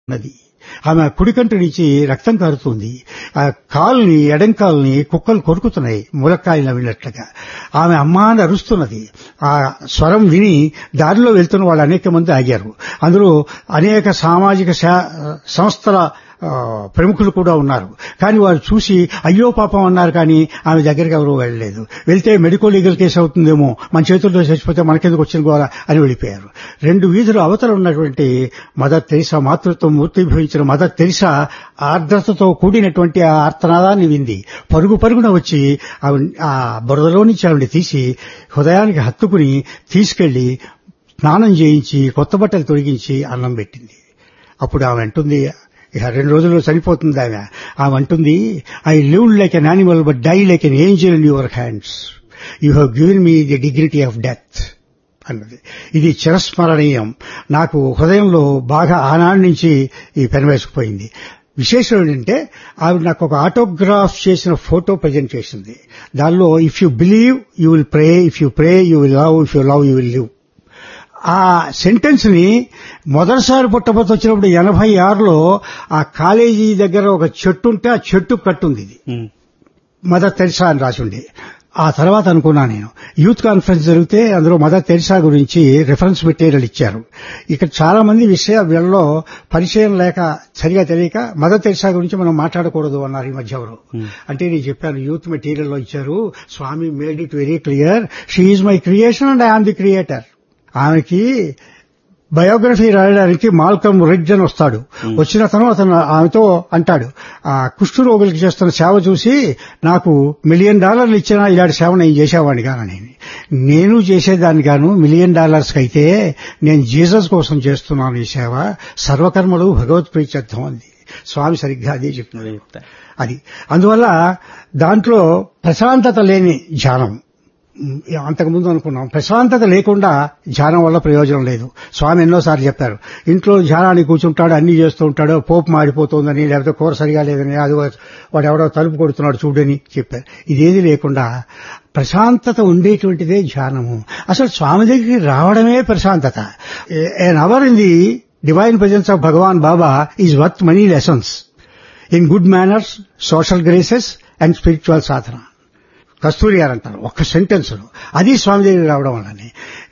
నది ఆమె కుడికంటి నుంచి రక్తం కారుతుంది ఆ కాల్ని ఎడం కాల్ని కుక్కలు కొరుకుతున్నాయి ములక్కాయలు నవ్వినట్లుగా ఆమె అమ్మా అని అరుస్తున్నది ఆ స్వరం విని దారిలో వెళ్తున్న వాళ్ళు అనేక మంది ఆగారు అందులో అనేక సామాజిక శా- సంస్థల ఆ, ప్రముఖులు కూడా ఉన్నారు కానీ వారు చూసి అయ్యో పాపం అన్నారు కానీ ఆమె దగ్గరికి ఎవరూ వెళ్ళలేదు వెళ్తే మెడికల్ లీగల్ కేసు అవుతుందేమో మన చేతుల్లో చచ్చిపోతే మనకెందుకు వచ్చిన గోల అని వెళ్ళిపోయారు రెండు వీధులు అవతల ఉన్నటువంటి మదర్ తెరిసా మాతృత్వం మూర్తిభవించిన మదర్ తెరిసా ఆర్ద్రతతో కూడినటువంటి ఆ ఆర్తనాదాన్ని వింది పరుగు పరుగున వచ్చి ఆవిడ- ఆ బురదలో నుంచి ఆవిడ తీసి హృదయానికి హత్తుకుని తీసుకెళ్లి స్నానం చేయించి కొత్త బట్టలు తొలగించి అన్నం పెట్టింది అప్పుడు ఆమె అంటుంది ఇక రెండు రోజుల్లో చనిపోతుంది ఆమె ఆమె అంటుంది I live like an animal but die like an angel in your hands you have given me the dignity of death అన్నది ఇది చిరస్మరణీయం నాకు హృదయంలో బాగా ఆనాడు నుంచి ఈ పెనవేసుకుపోయింది విశేషం ఏంటంటే ఆవిడ నాకు ఒక ఆటోగ్రాఫ్ చేసిన ఫోటో ప్రజెంట్ చేసింది దానిలో if you believe you will pray if you pray you will love if you love you will live ఆ సెంటెన్స్ ని మొదటిసారి పుట్టబోతు వచ్చినప్పుడు ఎనభై ఆరులో ఆ కాలేజీ దగ్గర ఒక చెట్టు ఉంటే ఆ చెట్టు కట్టుంది ఇది మదర్ తెరిసా అని రాసి ఉండే ఆ తర్వాత అనుకున్నా నేను యూత్ కాన్ఫరెన్స్ జరిగితే అందులో మదర్ తెరిసా గురించి రిఫరెన్స్ మెటీరియల్ ఇచ్చారు ఇక్కడ చాలా మంది విషయ వీళ్ళలో పరిచయం లేక సరిగా తెలియక మదర్ తెరిసా గురించి మనం మాట్లాడకూడదు అన్నారు ఈ మధ్య ఎవరు అంటే నేను చెప్పాను యూత్ మెటీరియల్ లో ఇచ్చారు Swami made it very clear she is my creation and I am the creator ఆమెకి బయోగ్రఫీ రాయడానికి మాల్కమ్ రిడ్జ్ అని వస్తాడు వచ్చిన అతను అతను ఆమెతో అంటాడు ఆ కుష్ఠు రోగులకు చేస్తున్న సేవ చూసి నాకు మిలియన్ డాలర్లు ఇచ్చినా ఇలాంటి సేవ నేను చేసేవాడిని కానని నేను చేసేదాన్ని గాను మిలియన్ డాలర్స్ అయితే నేను జీసస్ కోసం చేస్తున్నాను ఈ సేవ సర్వకర్మలు భగవత్ ప్రీత్యర్థం అంది స్వామి సరిగ్గా అదే చెప్తున్నారు అది అందువల్ల దాంట్లో ప్రశాంతత లేని ధ్యానం ఉమ్, అంతకుముందు అనుకున్నాం ప్రశాంతత లేకుండా ధ్యానం వల్ల ప్రయోజనం లేదు స్వామి ఎన్నోసార్లు చెప్పారు ఇంట్లో ధ్యానానికి కూర్చుంటాడు అన్ని చేస్తూ ఉంటాడు పోపు మాడిపోతుందని లేకపోతే కూర సరిగా లేదని అది వాడు ఎవడో తలుపు కొడుతున్నాడు చూడని చెప్పారు ఇదేది లేకుండా ప్రశాంతత ఉండేటువంటిదే ధ్యానము అసలు స్వామి దగ్గరికి రావడమే ప్రశాంతత an hour in the divine presence of Bhagavan Baba is worth many lessons in good manners social graces and spiritual sadhana Kasturi garu అంటారు ఒక్క సెంటెన్స్ అది స్వామి దగ్గరికి రావడం వల్లనే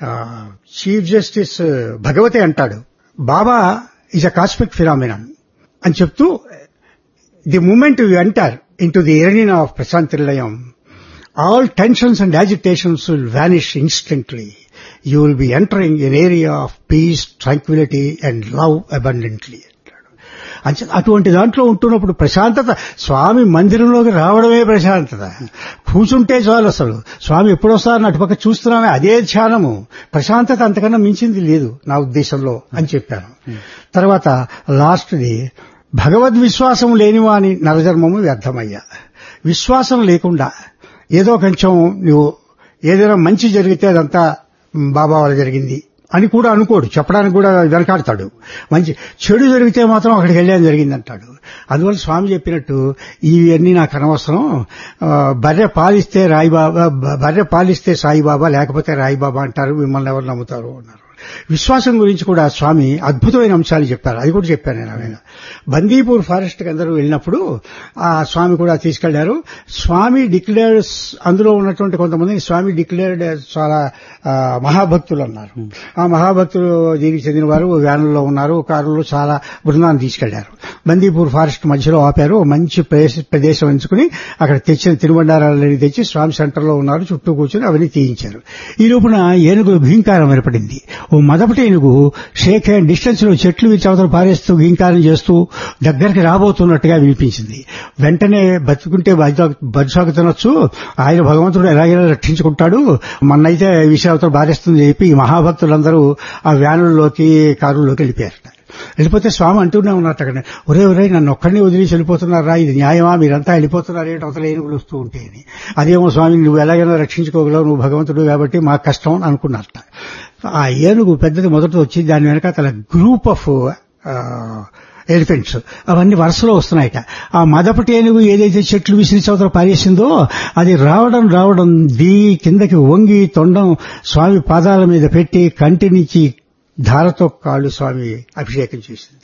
చీఫ్ జస్టిస్ భగవతి అంటాడు Baba is a cosmic phenomenon అని చెప్తూ the moment you enter into the environs of Prasanthi Nilayam all tensions and agitations will vanish instantly you will be entering an area of peace tranquillity and love abundantly అంచ అటువంటి దాంట్లో ఉంటున్నప్పుడు ప్రశాంతత స్వామి మందిరంలోకి రావడమే ప్రశాంతత కూర్చుంటే చాలు అసలు స్వామి ఎప్పుడు వస్తారని అటుపక్క చూస్తున్నామే అదే ధ్యానము ప్రశాంతత అంతకన్నా మించింది లేదు నా ఉద్దేశంలో అని చెప్పాను తర్వాత లాస్ట్ది భగవద్ విశ్వాసం లేనివాని నరజన్మము వ్యర్థమయ్యా విశ్వాసం లేకుండా ఏదో కొంచెం నువ్వు ఏదైనా మంచి జరిగితే అదంతా బాబా వల్ల జరిగింది అని కూడా అనుకోడు చెప్పడానికి కూడా వెనకాడతాడు మంచి చెడు జరిగితే మాత్రం అక్కడికి వెళ్ళాను జరిగింది అంటాడు అందువల్ల స్వామి చెప్పినట్టు ఇవన్నీ నాకు అనవసరం ఆ, బర్రె పాలిస్తే రాయిబాబా బర్రె పాలిస్తే సాయిబాబా లేకపోతే రాయిబాబా అంటారు మిమ్మల్ని ఎవరు నమ్ముతారు అన్నారు విశ్వాసం గురించి కూడా స్వామి అద్భుతమైన అంశాలు చెప్పారు అది కూడా చెప్పాను నేను ఆయన బందీపూర్ ఫారెస్ట్ కి అందరూ వెళ్ళినప్పుడు ఆ స్వామి కూడా తీసుకెళ్లారు స్వామి డిక్లేర్డ్ అందులో ఉన్నటువంటి కొంతమంది స్వామి డిక్లేర్డ్ చాలా ఆ, మహాభక్తులు అన్నారు ఆ మహాభక్తులు దీనికి చెందిన వారు వ్యాన్లలో ఉన్నారు కారులో చాలా బృందాన్ని తీసుకెళ్లారు బందీపూర్ ఫారెస్ట్ మధ్యలో ఆపారు ఓ మంచి ప్లేస్- ప్రదేశం ఎంచుకుని అక్కడ తెచ్చిన తినుబండారాలని తెచ్చి స్వామి సెంటర్లో ఉన్నారు చుట్టూ కూర్చొని అవన్నీ తీయించారు ఈ లోపున ఏనుగు భీంకారం ఏర్పడింది ఓ మొదటి ఏనుగు షేక్ హ్యాండ్ డిస్టెన్స్ లో చెట్లు విచ్చి అవతల పారేస్తూ భీంకారం చేస్తూ దగ్గరికి రాబోతున్నట్టుగా వినిపించింది వెంటనే బతుకుంటే బజ్జాకు తినొచ్చు ఆయన భగవంతుడు ఎలాగైనా రక్షించుకుంటాడు మన్నైతే విషయావతలు బారేస్తుంది చెప్పి ఈ మహాభక్తులందరూ ఆ వ్యానుల్లోకి కారుల్లోకి వెళ్ళిపోయారట వెళ్ళిపోతే స్వామి అంటూనే ఉన్నట్టు అక్కడ ఒరే ఒరే నన్ను ఒక్కడిని వదిలేసి వెళ్ళిపోతున్నారా ఇది న్యాయమా మీరంతా వెళ్ళిపోతున్నారు ఏంటి అవతల ఏనుగులు వస్తూ ఉంటే అని అదేమో స్వామి నువ్వు ఎలాగైనా రక్షించుకోగలవు నువ్వు భగవంతుడు కాబట్టి మాకు కష్టం అని అనుకున్నట్ట ఆ ఏనుగు పెద్దది మొదట వచ్చి దాని వెనక తన గ్రూప్ ఆఫ్ ఎలిఫెంట్స్ అవన్నీ వరుసలో వస్తున్నాయట ఆ మదపటి ఏనుగు ఏదైతే చెట్లు విసిరి చవతల పారేసిందో అది రావడం రావడం దీ కిందకి వంగి తొండం స్వామి పాదాల మీద పెట్టి కంటి నుంచి ధారతో కాళ్ళు స్వామి అభిషేకం చేసింది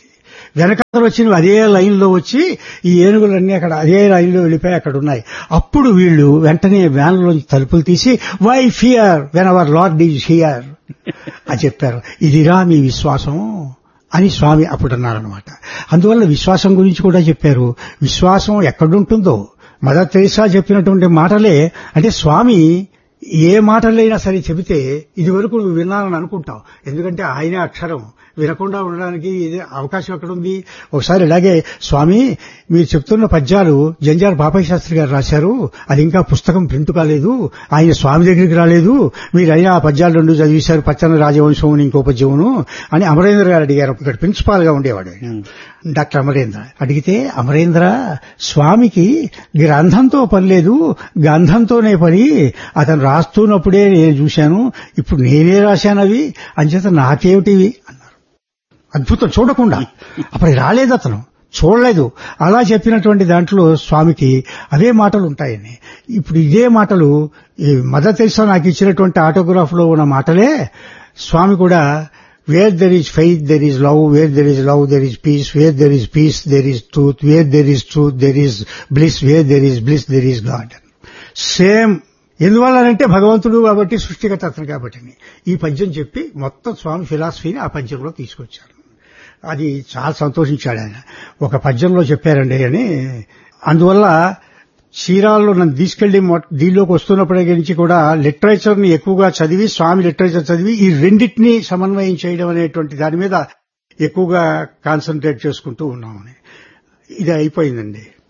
వెనకాల వచ్చిన అదే లైన్లో వచ్చి ఈ ఏనుగులన్నీ అక్కడ అదే లైన్లో వెళ్ళిపోయి అక్కడ ఉన్నాయి అప్పుడు వీళ్ళు వెంటనే వ్యాన్లోంచి తలుపులు తీసి why fear when our lord is here అని చెప్పారు ఇదిరా మీ విశ్వాసం అని స్వామి అప్పుడు అన్నారనమాట అందువల్ల విశ్వాసం గురించి కూడా చెప్పారు విశ్వాసం ఎక్కడుంటుందో మదర్ తెరీసా చెప్పినటువంటి మాటలే అంటే స్వామి ఏ మాటలైనా సరే చెబితే ఇది వరకు నువ్వు విన్నానని అనుకుంటావు ఎందుకంటే ఆయనే అక్షరం వినకుండా ఉండడానికి ఇది అవకాశం ఎక్కడుంది ఒకసారి ఇలాగే స్వామి మీరు చెప్తున్న పద్యాలు జంజార్ బాపయ్య శాస్త్రి గారు రాశారు అది ఇంకా పుస్తకం ప్రింట్ కాలేదు ఆయన స్వామి దగ్గరికి రాలేదు మీరు అయినా ఆ పద్యాలు రెండు చదివేశారు పచ్చన రాజవంశం ఇంకో పద్యమును అని అమరేంద్ర గారు అడిగారు ఇక్కడ ప్రిన్సిపాల్ గా ఉండేవాడు ఆయన. డాక్టర్ అమరేంద్ర అడిగితే అమరేంద్ర స్వామికి గ్రంథంతో పని లేదు గంధంతోనే పని అతను రాస్తున్నప్పుడే నేను చూశాను ఇప్పుడు నేనే రాశాను అవి అంచేత నాకేమిటివి అన్నారు అద్భుతం చూడకుండా అప్పుడు రాలేదు అతను చూడలేదు అలా చెప్పినటువంటి దాంట్లో స్వామికి అవే మాటలు ఉంటాయని ఇప్పుడు ఇదే మాటలు ఈ మదర్ తెరిసా నాకు ఇచ్చినటువంటి ఆటోగ్రాఫ్ లో ఉన్న మాటలే స్వామి కూడా where there is faith there is love where there is love there is peace where there is peace there is truth where there is truth there is bliss where there is bliss there is God same ఎందువల్లనంటే భగవంతుడు కాబట్టి సృష్టికర్త అతను కాబట్టి ఈ పద్యం చెప్పి మొత్తం స్వామి ఫిలాసఫీని ఆ పద్యంలో తీసుకొచ్చారు అది చాలా సంతోషించాడు ఆయన ఒక పద్యంలో చెప్పారండి అని అందువల్ల చీరాల్లో నన్ను తీసుకెళ్లి మొ- దీనిలోకి వస్తున్నప్పటి నుంచి కూడా లిటరేచర్ ని ఎక్కువగా చదివి స్వామి లిటరేచర్ చదివి ఈ రెండింటిని సమన్వయం చేయడం అనేటువంటి దాని మీద ఎక్కువగా కాన్సన్ట్రేట్ చేసుకుంటూ ఉన్నామని ఇది అయిపోయిందండి